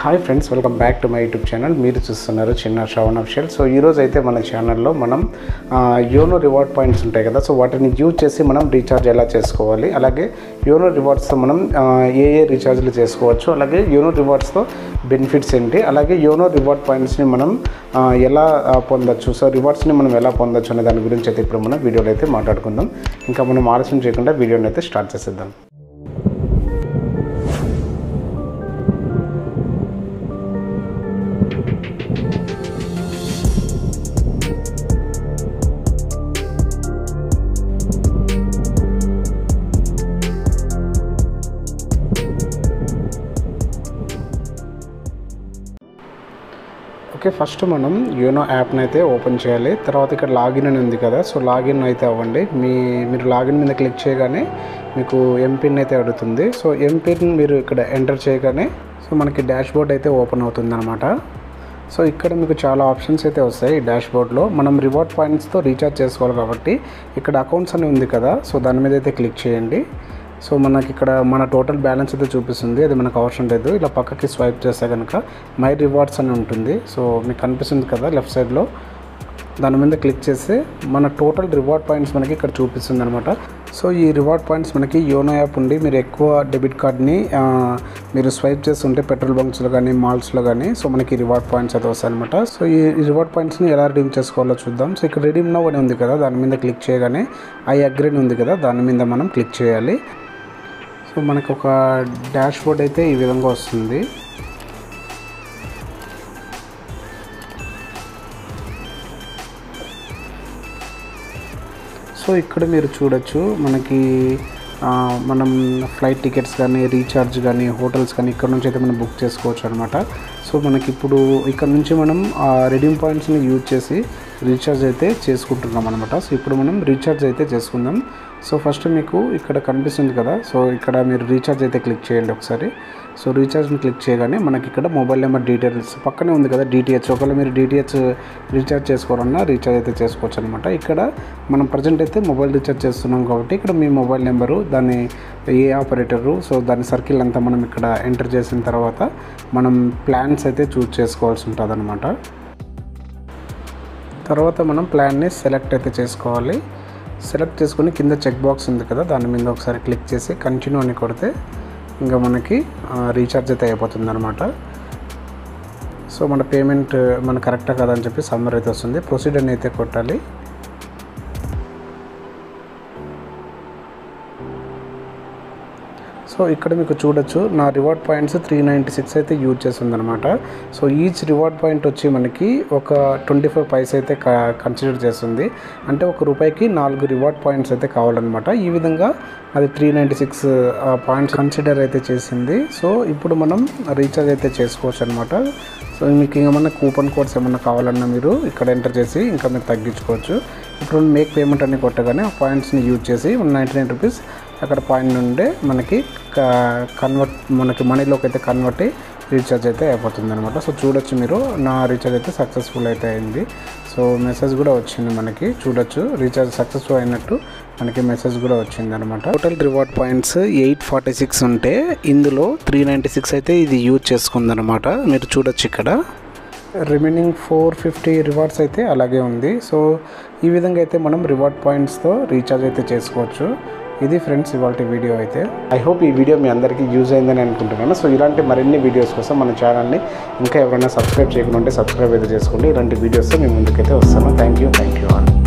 hi friends welcome back to my YouTube channel మీరు చూస్తున్నారు చిన్న శ్రవణ్ అఫిషియల్ సో ఈరోజు అయితే మన ఛానల్లో మనం యోనో రివార్డ్ పాయింట్స్ ఉంటాయి కదా సో వాటిని యూజ్ చేసి మనం రీఛార్జ్ ఎలా చేసుకోవాలి అలాగే యోనో రివార్డ్స్తో మనం ఆ, ఏ ఏ రీఛార్జ్లు చేసుకోవచ్చు అలాగే యోనో రివార్డ్స్తో బెనిఫిట్స్ ఏంటి అలాగే యోనో రివార్డ్ పాయింట్స్ని మనం ఆ, ఎలా ఆ, పొందొచ్చు సో రివార్డ్స్ని మనం ఎలా పొందొచ్చు అనే దాని గురించి అయితే ఇప్పుడు మనం వీడియోలో అయితే మాట్లాడుకుందాం ఇంకా మనం ఆలస్యం చేయకుండా వీడియోని అయితే స్టార్ట్ చేసేద్దాం ఓకే ఫస్ట్ మనం యూనో యాప్ని అయితే ఓపెన్ చేయాలి తర్వాత ఇక్కడ లాగిన్ అని ఉంది కదా సో లాగిన్ అయితే అవ్వండి మీ మీరు లాగిన్ మీద క్లిక్ చేయగానే మీకు ఎంపిన్ అయితే అడుగుతుంది సో ఎంపిన్ మీరు ఇక్కడ ఎంటర్ చేయగానే సో మనకి డాష్ బోర్డ్ అయితే ఓపెన్ అవుతుంది అనమాట సో ఇక్కడ మీకు చాలా ఆప్షన్స్ అయితే వస్తాయి ఈ డాష్ బోర్డ్లో మనం రివార్డ్ పాయింట్స్తో రీఛార్జ్ చేసుకోవాలి కాబట్టి ఇక్కడ అకౌంట్స్ అని ఉంది కదా సో దాని మీద అయితే క్లిక్ చేయండి సో మనకి ఇక్కడ మన టోటల్ బ్యాలెన్స్ అయితే చూపిస్తుంది అది మనకు అవసరం లేదు ఇలా పక్కకి స్వైప్ చేస్తే కనుక మై రివార్డ్స్ అని ఉంటుంది సో మీకు కనిపిస్తుంది కదా లెఫ్ట్ సైడ్లో దాని మీద క్లిక్ చేస్తే మన టోటల్ రివార్డ్ పాయింట్స్ మనకి ఇక్కడ చూపిస్తుంది అనమాట సో ఈ రివార్డ్ పాయింట్స్ మనకి యోనో యాప్ ఉండి మీరు ఎక్కువ డెబిట్ కార్డ్ని ఆ, మీరు స్వైప్ చేస్తుంటే పెట్రోల్ బంక్స్లో కానీ మాల్స్లో కానీ సో మనకి రివార్డ్ పాయింట్స్ అయితే వస్తాయి అనమాట సో ఈ రివార్డ్ పాయింట్స్ని ఎలా రిడీమ్ చేసుకోవాలో చూద్దాం సో ఇక్కడ రిడీమ్ నవ్ అని ఉంది కదా దాని మీద క్లిక్ చేయగానే ఐ అగ్రీన్ ఉంది కదా దాని మీద మనం క్లిక్ చేయాలి సో మనకు ఒక డాష్ బోర్డ్ అయితే ఈ విధంగా వస్తుంది సో ఇక్కడ మీరు చూడొచ్చు మనకి ఆ, మనం ఫ్లైట్ టికెట్స్ కానీ రీఛార్జ్ కానీ హోటల్స్ కానీ ఇక్కడ నుంచి అయితే మనం బుక్ చేసుకోవచ్చు అనమాట సో మనకి ఇప్పుడు ఇక్కడ నుంచి మనం ఆ రెడీమ్ పాయింట్స్ని యూజ్ చేసి రీఛార్జ్ అయితే చేసుకుంటున్నాం అనమాట సో ఇప్పుడు మనం రీఛార్జ్ అయితే చేసుకుందాం సో ఫస్ట్ మీకు ఇక్కడ కనిపిస్తుంది కదా సో ఇక్కడ మీరు రీఛార్జ్ అయితే క్లిక్ చేయండి ఒకసారి సో రీఛార్జ్ని క్లిక్ చేయగానే మనకి ఇక్కడ మొబైల్ నెంబర్ డీటెయిల్స్ పక్కనే ఉంది కదా డిటిహెచ్ ఒకవేళ మీరు డిటిహెచ్ రీఛార్జ్ చేసుకోవాలన్నా రీఛార్జ్ అయితే చేసుకోవచ్చు అనమాట ఇక్కడ మనం ప్రజెంట్ అయితే మొబైల్ రీఛార్జ్ చేస్తున్నాం కాబట్టి ఇక్కడ మీ మొబైల్ నెంబరు దాని ఏ ఆపరేటరు సో దాని సర్కిల్ అంతా మనం ఇక్కడ ఎంటర్ చేసిన తర్వాత మనం ప్లాన్స్ అయితే చూస్ చేసుకోవాల్సి ఉంటుంది అనమాట తర్వాత మనం ప్లాన్ని సెలెక్ట్ అయితే చేసుకోవాలి సెలెక్ట్ చేసుకుని కింద చెక్ బాక్స్ ఉంది కదా దాని మీద ఒకసారి క్లిక్ చేసి కంటిన్యూ అని కొడితే ఇంకా మనకి రీఛార్జ్ అయితే అయిపోతుంది అనమాట సో మన పేమెంట్ మన కరెక్టా కదా అని చెప్పి సమ్మర్ అయితే వస్తుంది ప్రొసీడ్ అని అయితే కొట్టాలి సో ఇక్కడ మీకు చూడొచ్చు నా reward points three ninety six అయితే యూజ్ చేస్తుంది అనమాట సో ఈచ్ రివార్డ్ పాయింట్ వచ్చి మనకి ఒక ట్వంటీ ఫైవ్ పైస్ అయితే కన్సిడర్ చేస్తుంది అంటే ఒక రూపాయికి నాలుగు రివార్డ్ పాయింట్స్ అయితే కావాలన్నమాట ఈ విధంగా అది three ninety six points consider అయితే చేసింది సో ఇప్పుడు మనం రీఛార్జ్ అయితే చేసుకోవచ్చు అనమాట సో మీకు ఏమన్నా కూపన్ కోడ్స్ ఏమన్నా కావాలన్నా మీరు ఇక్కడ ఎంటర్ చేసి ఇంకా మీరు తగ్గించుకోవచ్చు ఇప్పుడు మేక్ పేమెంట్ అని కొట్టగానే ఆ పాయింట్స్ని యూజ్ చేసి వన్ నైంటీ నైన్ రూపీస్ అక్కడ పాయింట్ నుండే మనకి కన్వర్ట్ మనకి మనీలోకి అయితే కన్వర్ట్ అయ్యి రీఛార్జ్ అయితే అయిపోతుంది అనమాట సో చూడొచ్చు మీరు నా రీఛార్జ్ అయితే సక్సెస్ఫుల్ అయితే అయింది సో మెసేజ్ కూడా వచ్చింది మనకి చూడొచ్చు రీఛార్జ్ సక్సెస్ఫుల్ అయినట్టు మనకి మెసేజ్ కూడా వచ్చింది అనమాట total reward points eight forty six ఉంటే ఇందులో త్రీ నైంటీ సిక్స్ అయితే ఇది యూజ్ చేసుకుందనమాట మీరు చూడొచ్చు ఇక్కడ రిమైనింగ్ ఫోర్ ఫిఫ్టీ రివార్డ్స్ అయితే అలాగే ఉంది సో ఈ విధంగా అయితే మనం రివార్డ్ పాయింట్స్తో రీఛార్జ్ అయితే చేసుకోవచ్చు ఇది ఫ్రెండ్స్ ఇవాళ వీడియో అయితే ఐ హోప్ ఈ వీడియో మీ అందరికీ యూజ్ అయిందని అనుకుంటున్నాను సో ఇలాంటి మరిన్ని వీడియోస్ కోసం మన ఛానల్ని ఇంకా ఎవరైనా సబ్స్క్రైబ్ చేయకుండా ఉంటే సబ్స్క్రైబ్ అయితే చేసుకోండి ఇలాంటి వీడియోస్ మీ ముందుకైతే వస్తాను thank you thank you all